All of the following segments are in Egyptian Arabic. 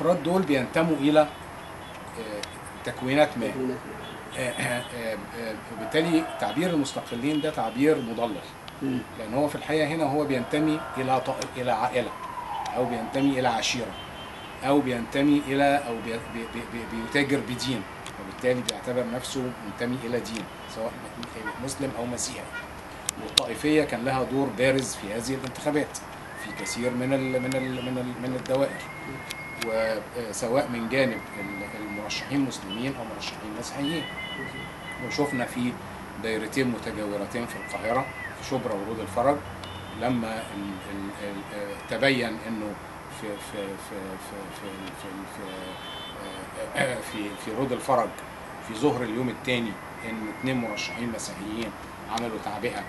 الافراد دول بينتموا الى آه، تكوينات ما تكوينات آه، آه، آه، آه، وبالتالي تعبير المستقلين ده تعبير مضلل مم. لان هو في الحقيقه هنا هو بينتمي الى طائ... الى عائله او بينتمي الى عشيره او بينتمي الى او بي... بي... بي... بي- بيتاجر بدين وبالتالي بيعتبر نفسه منتمي الى دين سواء م- مسلم او مسيحي والطائفيه كان لها دور بارز في هذه الانتخابات في كثير من ال... من ال... من ال... من الدوائر وسواء من جانب ال- المرشحين مسلمين او مرشحين مسيحيين وشفنا في دايرتين متجاورتين في القاهرة في شبرا ورود الفرج لما ال ال ال آه، تبين انه في في في في في في في, آه، في, في رود الفرج في ظهر اليوم الثاني ان اثنين مرشحين مسيحيين عملوا تعبئة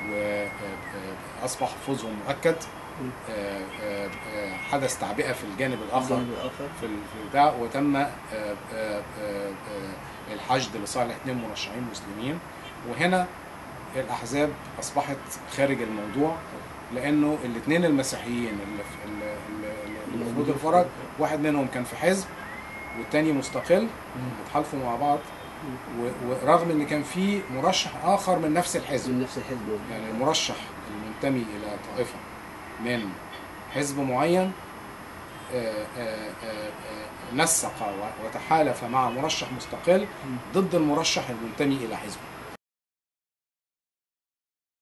واصبح فوزهم مؤكد آه، آه، آه، حدث تعبئة في الجانب الاخر الجانب الاخر في ال- في البتاع وتم آه، آه، آه، آه، الحشد لصالح اثنين مرشحين مسلمين وهنا الاحزاب اصبحت خارج الموضوع لانه الاثنين المسيحيين اللي في اللي- اللي- اللي في رود الفرج واحد منهم كان في حزب والتاني مستقل اتحالفوا مع بعض و- ورغم ان كان في مرشح اخر من نفس الحزب من نفس الحزب يعني المرشح المنتمي الى طائفه من حزب معين آه، آه، آه، آه، نسق و- وتحالف مع مرشح مستقل ضد المرشح المنتمي الى حزبه